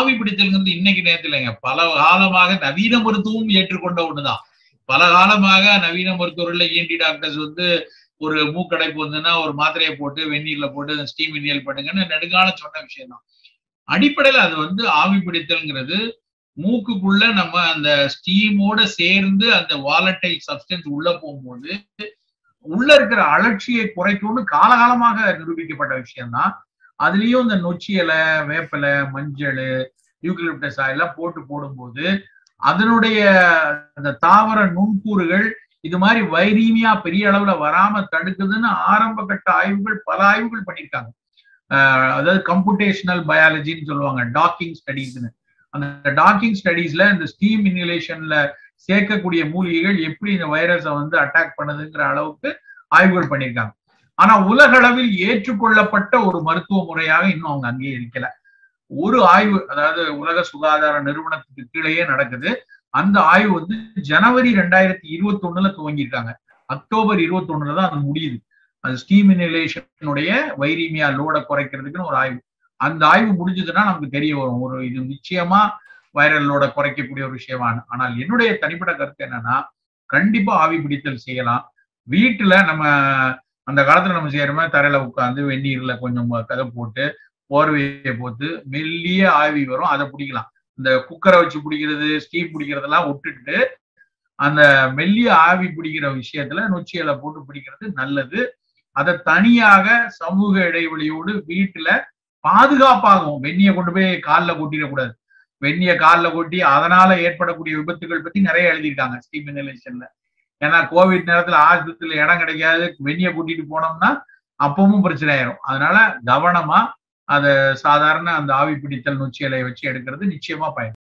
ஆவி பிடித்தல்ங்கிறது இன்னைக்கு நேரத்துலங்க பல காலமாக நவீன மருத்துவம் ஏற்றுக்கொண்ட ஒண்ணுதான் பல காலமாக நவீன மருத்துவர்கள்ல இஎன்டி டாக்டர்ஸ் வந்து ஒரு மூக்கடைப்பு வந்துன்னா ஒரு மாத்திரையை போட்டு வெந்நீர்ல போட்டு ஸ்டீம் இன்ஹேல் பண்ணுங்கன்னு நெடுங்காலம் சொன்ன விஷயம் தான் அடிப்படையில அது வந்து ஆவி பிடித்தல்ங்கிறது மூக்குக்குள்ள நம்ம அந்த ஸ்டீமோட சேர்ந்து அந்த வாலட்டைல் சப்ஸ்டன்ஸ் உள்ள போகும்போது உள்ள இருக்கிற அலட்சியை குறைக்கும்னு காலகாலமாக நிரூபிக்கப்பட்ட விஷயம்தான் அதுலயும் இந்த நொச்சி இலை வேப்பிலை மஞ்சள் யூக்கலிப்டஸ் எல்லாம் போட்டு போடும்போது அதனுடைய அந்த தாவர நுண்கூறுகள் இது மாதிரி வைரீமியா பெரிய அளவுல வராம தடுக்குதுன்னு ஆரம்ப கட்ட ஆய்வுகள் பல ஆய்வுகள் பண்ணியிருக்காங்க அதாவது கம்ப்யூட்டேஷனல் பயாலஜின்னு சொல்லுவாங்க டாக்கிங் ஸ்டடீஸ்னு அந்த டாக்கிங் ஸ்டடீஸ்ல இந்த ஸ்டீம் இன்ஹலேஷன்ல சேர்க்கக்கூடிய மூலிகைகள் எப்படி இந்த வைரஸை வந்து அட்டாக் பண்ணுதுங்கிற அளவுக்கு ஆய்வுகள் பண்ணியிருக்காங்க ஆனா உலக அளவில் ஏற்றுக்கொள்ளப்பட்ட ஒரு மருத்துவ முறையாக இன்னும் அவங்க அங்கீகரிக்கல ஒரு ஆய்வு அதாவது உலக சுகாதார நிறுவனத்துக்கு கீழேயே நடக்குது அந்த ஆய்வு வந்து ஜனவரி ரெண்டாயிரத்தி இருபத்தி ஒண்ணுல துவங்கியிருக்காங்க அக்டோபர் இருபத்தி ஒண்ணுல தான் அது முடியுது அது ஸ்டீம் இன்ஹலேஷனுடைய வைரீமியா லோட குறைக்கிறதுக்குன்னு ஒரு ஆய்வு அந்த ஆய்வு முடிஞ்சதுன்னா நமக்கு தெரிய வரும் ஒரு இது நிச்சயமா வைரல் லோட குறைக்கக்கூடிய ஒரு விஷயமான ஆனால் என்னுடைய தனிப்பட்ட கருத்து என்னன்னா கண்டிப்பா ஆவி பிடித்தல் செய்யலாம் வீட்டுல நம்ம அந்த காலத்துல நம்ம செய்யற மாதிரி தரையில உட்காந்து வெந்நீர்ல கொஞ்சம் கதை போட்டு போர்வையை போட்டு மெல்லிய ஆவி வரும் அதை பிடிக்கலாம் இந்த குக்கரை வச்சு பிடிக்கிறது ஸ்டீம் பிடிக்கிறதெல்லாம் விட்டுட்டு அந்த மெல்லிய ஆவி பிடிக்கிற விஷயத்துல நொச்சியலை போட்டு பிடிக்கிறது நல்லது அதை தனியாக சமூக இடைவெளியோடு வீட்டுல பாதுகாப்பாகும் வெந்நிய கொண்டு போய் காலில் கொட்டிடக்கூடாது வெந்நிய காலில் கொட்டி அதனால ஏற்படக்கூடிய விபத்துகள் பத்தி நிறைய எழுதியிருக்காங்க ஸ்டீம் இன்ஹலேஷன்ல ஏன்னா கோவிட் நேரத்துல ஆஸ்பத்திரியில இடம் கிடைக்காது வெந்நிய கூட்டிட்டு போனோம்னா அப்பவும் பிரச்சனை ஆயிரும் அதனால கவனமா அதை சாதாரண அந்த ஆவி பிடித்தல் நொச்சி இலையை வச்சு எடுக்கிறது நிச்சயமா பயன்